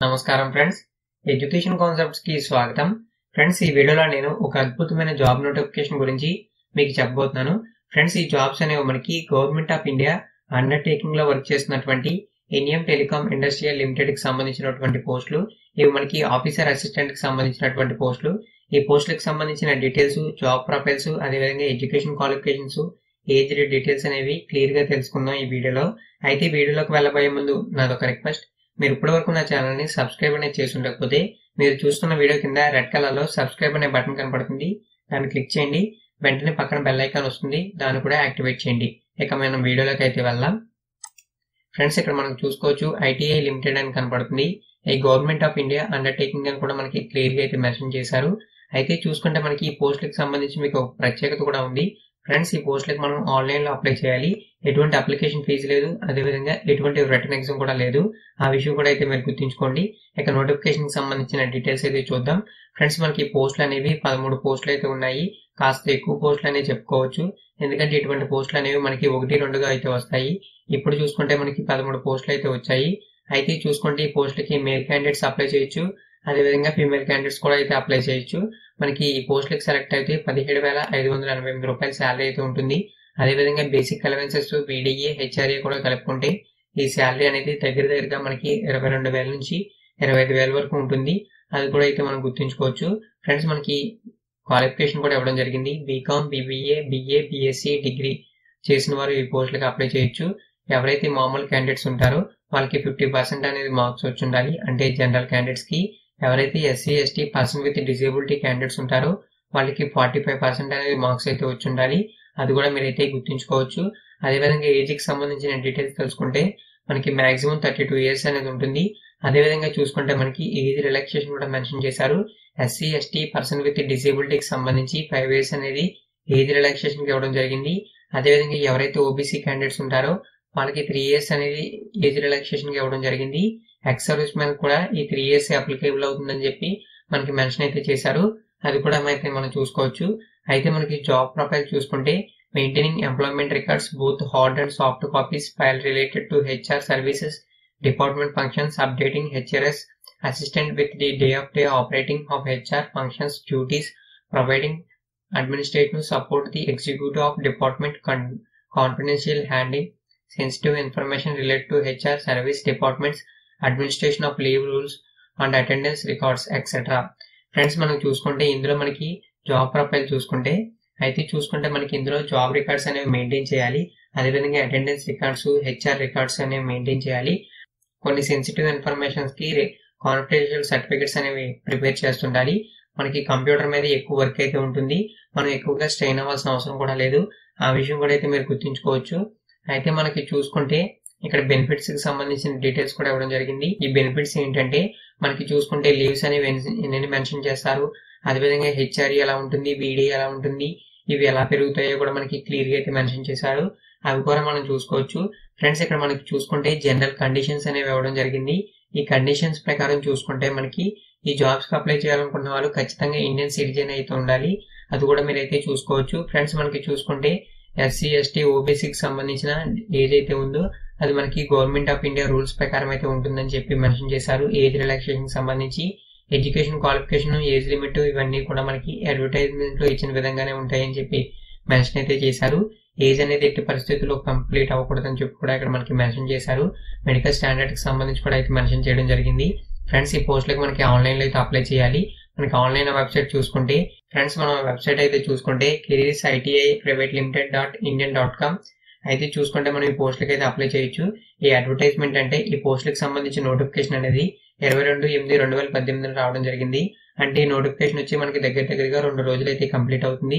నమస్కారం friends education concepts కి స్వాగతం ఫ్రెండ్స్ ఈ వీడియోలో నేను ఒక అద్భుతమైన జాబ్ నోటిఫికేషన్ గురించి మీకు చెప్పబోతున్నాను ఫ్రెండ్స్ ఈ జాబ్స్ అనేవి మనకి గవర్నమెంట్ ఆఫ్ ఇండియా అండర్టేకింగ్ లో వర్క్ చేస్తున్నటువంటి ఎన్ఎం టెలికాం ఇండస్ట్రియల్ లిమిటెడ్ కి సంబంధించినటువంటి పోస్టులు ఇవి మనకి ఆఫీసర్ అసిస్టెంట్ కి సంబంధించినటువంటి పోస్టులు ఈ పోస్టులకు సంబంధించిన డీటెయిల్స్ జాబ్ ప్రొఫైల్స్ అదేవిధంగా ఎడ్యుకేషన్ క్వాలిఫికేషన్స్ ఏజ్ డీటెయిల్స్ అనేవి క్లియర్ గా తెలుసుకుందాం ఈ వీడియోలో అయితే వీడియోలోకి వెళ్ళబోయే ముందు నాదొక రిక్వెస్ట్ మీరు ఇప్పటి వరకు నా ఛానల్ ని సబ్స్క్రైబ్ అనేది చేసి ఉండకపోతే మీరు చూస్తున్న వీడియో కింద రెడ్ కలర్ లో సబ్స్క్రైబ్ అనే బటన్ కనపడుతుంది దాన్ని క్లిక్ చేయండి వెంటనే పక్కన బెల్ ఐకాన్ వస్తుంది దాన్ని కూడా యాక్టివేట్ చేయండి ఇక మనం వీడియోలోకి అయితే వెళ్దాం ఫ్రెండ్స్ ఇక్కడ మనం చూసుకోవచ్చు ఐటీఐ లిమిటెడ్ అని కనపడుతుంది ఈ గవర్నమెంట్ ఆఫ్ ఇండియా అండర్టేకింగ్ అని కూడా మనకి క్లియర్ గా అయితే మెన్షన్ చేశారు అయితే చూసుకుంటే మనకి ఈ పోస్టులకు సంబంధించి మీకు ఒక ప్రత్యేకత కూడా ఉంది ఫ్రెండ్స్ ఈ పోస్టులకు మనం ఆన్లైన్ లో అప్లై చేయాలి ఎటువంటి అప్లికేషన్ ఫీజు లేదు అదేవిధంగా ఎటువంటి రిటర్న్ ఎగ్జామ్ కూడా లేదు ఆ విషయం కూడా అయితే మీరు గుర్తుంచుకోండి ఇక నోటిఫికేషన్ కి సంబంధించిన డీటెయిల్స్ అయితే చూద్దాం ఫ్రెండ్స్ మనకి పోస్టులు అనేవి పదమూడు పోస్టులు అయితే ఉన్నాయి కాస్త ఎక్కువ పోస్టులు అనేవి చెప్పుకోవచ్చు ఎందుకంటే ఇటువంటి పోస్టులు అనేవి మనకి ఒకటి రెండుగా అయితే వస్తాయి ఇప్పుడు చూసుకుంటే మనకి పదమూడు పోస్టులు అయితే వచ్చాయి అయితే చూసుకుంటే ఈ పోస్టులకి మేల్ క్యాండిడేట్స్ అప్లై చేయొచ్చు అదేవిధంగా ఫీమేల్ క్యాండిడేట్స్ కూడా అయితే అప్లై చేయొచ్చు మనకి ఈ పోస్టులకు సెలెక్ట్ అయితే పదిహేడు వేల ఐదు వందల ఎనభై ఎనిమిది రూపాయల శాలరీ అయితే ఉంటుంది అదేవిధంగా బేసిక్ అలవెన్సెస్ బీడీఏ హెచ్ఆర్ఏ కూడా కలుపుకుంటే ఈ శాలరీ అనేది దగ్గర దగ్గరగా మనకి ఇరవై రెండు వేల నుంచి ఇరవై ఐదు వేల వరకు ఉంటుంది అది కూడా అయితే మనం గుర్తుంచుకోవచ్చు ఫ్రెండ్స్ మనకి క్వాలిఫికేషన్ కూడా ఇవ్వడం జరిగింది BCom BBA BA BSc degree చేసిన వారు ఈ పోస్టులకు అప్లై చేయొచ్చు ఎవరైతే మామూలు క్యాండిడేట్స్ ఉంటారో వాళ్ళకి ఫిఫ్టీ పర్సెంట్ అనేది మార్క్స్ వచ్చి ఉండాలి అంటే జనరల్ క్యాండిడేట్స్ కి ఎవరైతే SC ST person with disability candidates ఉంటారో వాళ్ళకి ఫార్టీ ఫైవ్ పర్సెంట్ అనేది మార్క్స్ అయితే వచ్చి ఉండాలి అది కూడా మీరైతే గుర్తుంచుకోవచ్చు అదేవిధంగా ఏజ్ కి సంబంధించిన డీటెయిల్స్ తెలుసుకుంటే మనకి మాక్సిమం థర్టీ టూ ఇయర్స్ అనేది ఉంటుంది అదేవిధంగా చూసుకుంటే మనకి ఏజ్ రిలాక్సేషన్ కూడా మెన్షన్ చేశారు ఎస్సీ ఎస్టీ పర్సన్ విత్ డిసేబిలిటీకి సంబంధించి ఫైవ్ ఇయర్స్ అనేది ఏజ్ రిలాక్సేషన్ ఇవ్వడం జరిగింది అదేవిధంగా ఎవరైతే ఓబీసీ క్యాండిడేట్స్ ఉంటారో వాళ్ళకి త్రీ ఇయర్స్ అనేది ఏజ్ రిలాక్సేషన్ ఇవ్వడం జరిగింది ఎక్స్ సర్వీస్ మ్యాన్ కూడా ఈ త్రీ ఇయర్స్ అప్లికేబుల్ అవుతుందని చెప్పి మనకి మెన్షన్ అయితే చేశారు అది కూడా అయితే మనం చూసుకోవచ్చు అయితే మనకి జాబ్ ప్రొఫైల్ చూసుకుంటే maintaining employment records both hard and soft copies file related to HR services department functions updating HRS assistant with the day-of-day operating of HR functions duties, providing administrative support the executive of department con- confidential handling sensitive information related to HR service departments, administration of leave rules and attendance records, etc. Friends మనం చూసుకుంటే ఇందులో మనకి job profile చూసుకుంటే అయితే చూసుకుంటే మనకి ఇందులో job records అనేవి మెయింటైన్ చేయాలి అదేవిధంగా అటెండెన్స్ రికార్డ్స్ హెచ్ఆర్ రికార్డ్స్ అనేవి మెయింటైన్ చేయాలి కొన్ని సెన్సిటివ్ ఇన్ఫర్మేషన్స్ కి కాన్ఫిడెన్షియల్ సర్టిఫికెట్స్ అనేవి ప్రిపేర్ చేస్తుండాలి మనకి కంప్యూటర్ మీద ఎక్కువ వర్క్ అయితే ఉంటుంది మనం ఎక్కువగా స్ట్రెయిన్ అవ్వాల్సిన అవసరం కూడా లేదు ఆ విషయం కూడా అయితే మీరు గుర్తుంచుకోవచ్చు అయితే మనకి చూసుకుంటే ఇక్కడ బెనిఫిట్స్ కి సంబంధించిన డీటెయిల్స్ కూడా ఇవ్వడం జరిగింది ఈ బెనిఫిట్స్ ఏంటంటే మనకి చూసుకుంటే లీవ్స్ అనేవి ఎన్ని మెన్షన్ చేస్తారు అదేవిధంగా హెచ్ఆర్ఈ ఎలా ఉంటుంది బీడీ ఎలా ఉంటుంది ఇవి ఎలా పెరుగుతాయో కూడా మనకి క్లియర్ గా అయితే మెన్షన్ చేశారు అవి కూడా మనం చూసుకోవచ్చు ఫ్రెండ్స్ ఇక్కడ మనకి చూసుకుంటే జనరల్ కండిషన్స్ అనేవి ఇవ్వడం జరిగింది ఈ కండిషన్స్ ప్రకారం చూసుకుంటే మనకి ఈ జాబ్స్ కి అప్లై చేయాలనుకున్న వాళ్ళు ఖచ్చితంగా ఇండియన్ సిటిజన్ అయితే ఉండాలి అది కూడా మీరైతే చూసుకోవచ్చు ఫ్రెండ్స్ మనకి చూసుకుంటే ఎస్సీ ఎస్టీ ఓబీసీకి సంబంధించిన ఏజ్ అయితే ఉందో అది మనకి గవర్నమెంట్ ఆఫ్ ఇండియా రూల్స్ ప్రకారం అయితే ఉంటుందని చెప్పి మెన్షన్ చేశారు ఏజ్ రిలాక్సేషన్ సంబంధించి ఎడ్యుకేషన్ క్వాలిఫికేషన్ ఏజ్ లిమిట్ ఇవన్నీ కూడా మనకి అడ్వర్టైజ్మెంట్ లో ఇచ్చిన విధంగానే ఉంటాయని చెప్పి మెన్షన్ అయితే చేశారు ఏజ్ అనేది ఎట్టి పరిస్థితుల్లో కంప్లీట్ అవ్వకూడదని చెప్పి కూడా ఇక్కడ మనకి మెన్షన్ చేశారు మెడికల్ స్టాండర్డ్ కి సంబంధించి కూడా అయితే మెన్షన్ చేయడం జరిగింది ఫ్రెండ్స్ ఈ పోస్టులకు మనకి ఆన్లైన్ లో అయితే అప్లై చేయాలి మనకి ఆన్లైన్ వెబ్సైట్ చూసుకుంటే ఫ్రెండ్స్ మనం వెబ్సైట్ అయితే చూసుకుంటే careers ITI private limited dot Indian dot com అయితే చూసుకుంటే మనం ఈ పోస్టులకు అయితే అప్లై చేయొచ్చు ఈ అడ్వర్టైజ్మెంట్ అంటే ఈ పోస్టులకు సంబంధించిన నోటిఫికేషన్ అనేది ఇరవై రెండు ఎనిమిది రెండు వేల పద్దెనిమిదిలో రావడం జరిగింది అంటే ఈ నోటిఫికేషన్ వచ్చి మనకి దగ్గర దగ్గరగా రెండు రోజులు అయితే కంప్లీట్ అవుతుంది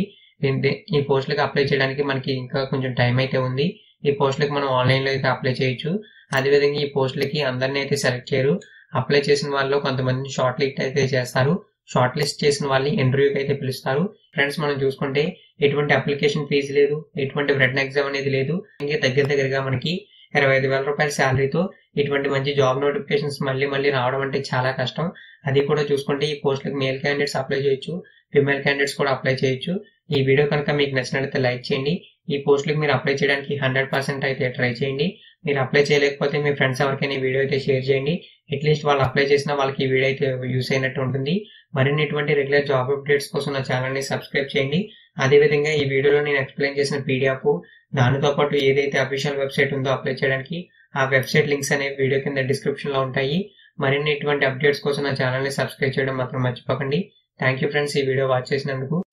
ఈ పోస్టులకు అప్లై చేయడానికి మనకి ఇంకా కొంచెం టైం అయితే ఉంది ఈ పోస్టులకు మనం ఆన్లైన్ లో అయితే అప్లై చేయొచ్చు అదేవిధంగా ఈ పోస్టులకి అందరినీ అయితే సెలెక్ట్ చేయరు అప్లై చేసిన వాళ్ళు కొంతమందిని షార్ట్ లిస్ట్ అయితే చేస్తారు షార్ట్ లిస్ట్ చేసిన వాళ్ళని ఇంటర్వ్యూకి అయితే పిలుస్తారు ఫ్రెండ్స్ మనం చూసుకుంటే ఎటువంటి అప్లికేషన్ ఫీజు లేదు ఎటువంటి రిటర్న్ ఎగ్జామ్ అనేది లేదు ఇంకా దగ్గర దగ్గరగా మనకి ఇరవై ఐదు వేల రూపాయల శాలరీతో ఇటువంటి మంచి జాబ్ నోటిఫికేషన్స్ మళ్ళీ మళ్ళీ రావడం అంటే చాలా కష్టం అది కూడా చూసుకుంటే ఈ పోస్టులకు మేల్ క్యాండిడేట్స్ అప్లై చేయొచ్చు ఫిమేల్ క్యాండిడేట్స్ కూడా అప్లై చేయొచ్చు ఈ వీడియో కనుక మీకు నచ్చినట్లయితే లైక్ చేయండి ఈ పోస్టులకు మీరు అప్లై చేయడానికి హండ్రెడ్ పర్సెంట్ అయితే ట్రై చేయండి మీరు అప్లై చేయలేకపోతే మీ ఫ్రెండ్స్ ఎవరికైనా ఈ వీడియో అయితే షేర్ చేయండి అట్లీస్ట్ వాళ్ళు అప్లై చేసినా వాళ్ళకి ఈ వీడియో అయితే యూస్ అయినట్టు ఉంటుంది మరిన్ని ఇటువంటి రెగ్యులర్ జాబ్ అప్డేట్స్ కోసం నా ఛానల్ని సబ్స్క్రైబ్ చేయండి అదేవిధంగా ఈ వీడియోలో నేను ఎక్స్ప్లెయిన్ చేసిన పీడిఎఫ్ దానితో పాటు ఏదైతే అఫీషియల్ వెబ్సైట్ ఉందో అప్లై చేయడానికి ఆ వెబ్సైట్ లింక్స్ అనేవి వీడియో కింద డిస్క్రిప్షన్ లో ఉంటాయి మరిన్ని ఇటువంటి అప్డేట్స్ కోసం నా ఛానల్ని సబ్స్క్రైబ్ చేయడం మాత్రం మర్చిపోకండి థ్యాంక్ యూ ఫ్రెండ్స్ ఈ వీడియో వాచ్ చేసినందుకు